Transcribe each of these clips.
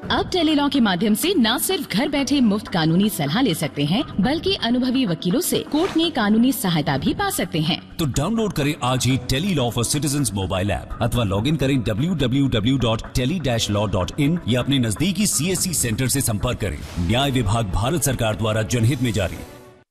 अब टेलीलॉ के माध्यम से न सिर्फ घर बैठे मुफ्त कानूनी सलाह ले सकते हैं बल्कि अनुभवी वकीलों से कोर्ट में कानूनी सहायता भी पा सकते हैं तो डाउनलोड करें आज ही tele law for citizen mobile app अथवा लॉग इन करें www.tele-law.in या अपने नजदीकी सीएससी सेंटर से संपर्क करें न्याय विभाग भारत सरकार द्वारा जनहित में जारी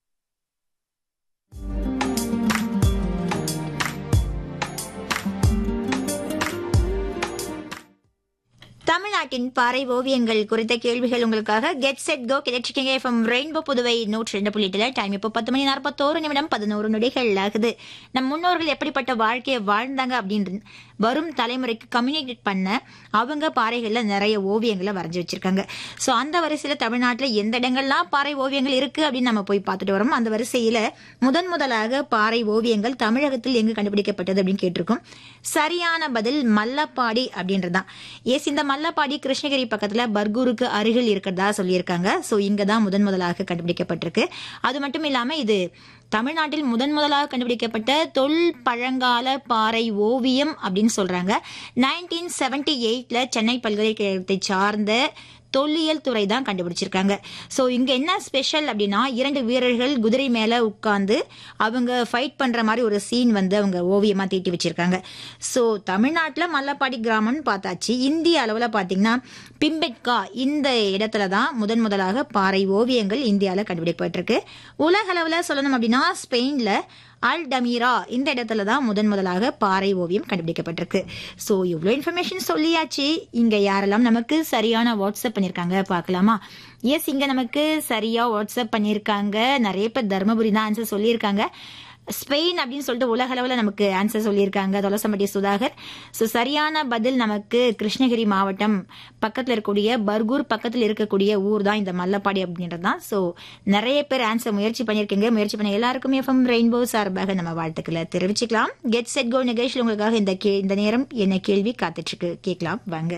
தமிழ்நாட்டின் பாறை ஓவியங்கள் குறித்த கேள்விகள் உங்களுக்காக கெட் செட் கோ கிடைச்சிக்கிங்க எஃப்எம் ரெயின்போ புதுவை நூற்றி ரெண்டு புள்ளிட்டுல டைம் இப்போ பத்து மணி நாற்பத்தோரு நிமிடம் பதினோரு நொடிகள் ஆகுது நம் முன்னோர்கள் எப்படிப்பட்ட வாழ்க்கையை வாழ்ந்தாங்க அப்படின்னு வரும் தலைமுறைக்கு கம்யூனிகேட் பண்ண அவங்க பாறைகள்ல நிறைய ஓவியங்களை வரைஞ்சி வச்சிருக்காங்க ஸோ அந்த வரிசையில தமிழ்நாட்டில் எந்த இடங்கள்லாம் பாறை ஓவியங்கள் இருக்கு அப்படின்னு நம்ம போய் பார்த்துட்டு வரோம் அந்த வரிசையில முதன் முதலாக பாறை ஓவியங்கள் தமிழகத்தில் எங்கு கண்டுபிடிக்கப்பட்டது அப்படின்னு கேட்டிருக்கோம் சரியான பதில் மல்லப்பாடி அப்படின்றதுதான் எஸ் இந்த மல்லப்பாடி கிருஷ்ணகிரி பக்கத்துல பர்கூருக்கு அருகில் இருக்கிறதா சொல்லியிருக்காங்க ஸோ இங்க தான் முதன் முதலாக கண்டுபிடிக்கப்பட்டிருக்கு அது மட்டும் இல்லாம இது தமிழ்நாட்டில் முதன் முதலாக கண்டுபிடிக்கப்பட்ட தொல் பழங்கால பாறை ஓவியம் அப்படின்னு சொல்றாங்க நைன்டீன் செவன்டி எயிட்ல சென்னை பல்கலைக்கழகத்தை சார்ந்த தொல்லியல் துறை தான் கண்டுபிடிச்சிருக்காங்க ஸோ இங்க என்ன ஸ்பெஷல் அப்படின்னா இரண்டு வீரர்கள் குதிரை மேல உட்கார்ந்து அவங்க ஃபைட் பண்ற மாதிரி ஒரு சீன் வந்து அவங்க ஓவியமா தீட்டி வச்சிருக்காங்க ஸோ தமிழ்நாட்டில் மல்லப்பாடி கிராமம்னு பார்த்தாச்சு இந்திய அளவில் பார்த்தீங்கன்னா பிம்பெட்கா இந்த இடத்துல தான் முதன் முதலாக பாறை ஓவியங்கள் இந்தியாவில் கண்டுபிடிக்கப்பட்டிருக்கு உலக அளவில் சொல்லணும் அப்படின்னா ஸ்பெயின்ல அல் டமீரா இந்த இடத்துல தான் முதன் முதலாக பாறை ஓவியம் கண்டுபிடிக்கப்பட்டிருக்கு ஸோ இவ்வளோ இன்ஃபர்மேஷன் சொல்லியாச்சு இங்க யாரெல்லாம் நமக்கு சரியான வாட்ஸ்அப் பண்ணியிருக்காங்க பார்க்கலாமா எஸ் இங்க நமக்கு சரியா வாட்ஸ்அப் பண்ணியிருக்காங்க நிறைய பேர் தருமபுரி தான் ஆன்சர் சொல்லியிருக்காங்க ஸ்பெயின் அப்படின்னு சொல்லிட்டு உலக அளவில் நமக்கு ஆன்சர் சொல்லியிருக்காங்க தொலசம்பட்டி சுதாகர் ஸோ சரியான பதில் நமக்கு கிருஷ்ணகிரி மாவட்டம் பக்கத்தில் இருக்கக்கூடிய பர்கூர் பக்கத்தில் இருக்கக்கூடிய ஊர் தான் இந்த மல்லப்பாடி அப்படின்றது தான் ஸோ நிறைய பேர் ஆன்சர் முயற்சி பண்ணியிருக்கீங்க முயற்சி பண்ண எல்லாருக்கும் எஃப்எம் ரெயின்போ சார்பாக நம்ம வாழ்த்துக்களை தெரிவிச்சுக்கலாம் கெட் செட் கோ நிகழ்ச்சியில் உங்களுக்காக இந்த கே இந்த நேரம் என்ன கேள்வி காத்துட்டு இருக்கு கேட்கலாம் வாங்க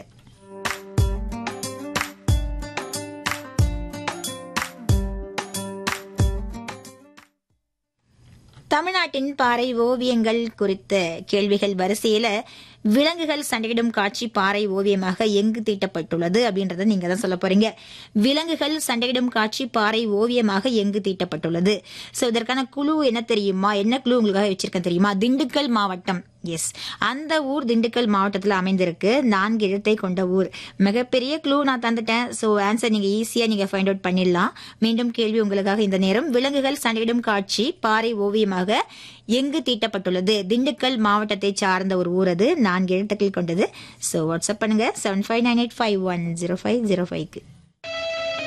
தமிழ்நாட்டின் பாறை ஓவியங்கள் குறித்த கேள்விகள் வரிசையில விலங்குகள் சண்டையிடும் காட்சி பாறை ஓவியமாக எங்கு தீட்டப்பட்டுள்ளது அப்படின்றத நீங்க தான் சொல்ல போறீங்க விலங்குகள் சண்டையிடும் காட்சி பாறை ஓவியமாக எங்கு தீட்டப்பட்டுள்ளது சோ இதற்கான குழு என்ன தெரியுமா என்ன குழு உங்களுக்காக வச்சிருக்கேன் தெரியுமா திண்டுக்கல் மாவட்டம் எஸ் அந்த ஊர் திண்டுக்கல் மாவட்டத்தில் அமைந்திருக்கு நான்கு எழுத்தை கொண்ட ஊர் மிகப்பெரிய க்ளூ நான் தந்துட்டேன் ஸோ ஆன்சர் நீங்க ஈஸியா நீங்க ஃபைண்ட் அவுட் பண்ணிடலாம் மீண்டும் கேள்வி உங்களுக்காக இந்த நேரம் விலங்குகள் சண்டையிடும் காட்சி பாறை ஓவியமாக எங்கு தீட்டப்பட்டுள்ளது திண்டுக்கல் மாவட்டத்தை சார்ந்த ஒரு ஊர் அது நான்கு எழுத்துக்கள் கொண்டது ஸோ வாட்ஸ்அப் பண்ணுங்க seven five nine eight five one zero five zero ஃபைவ்க்கு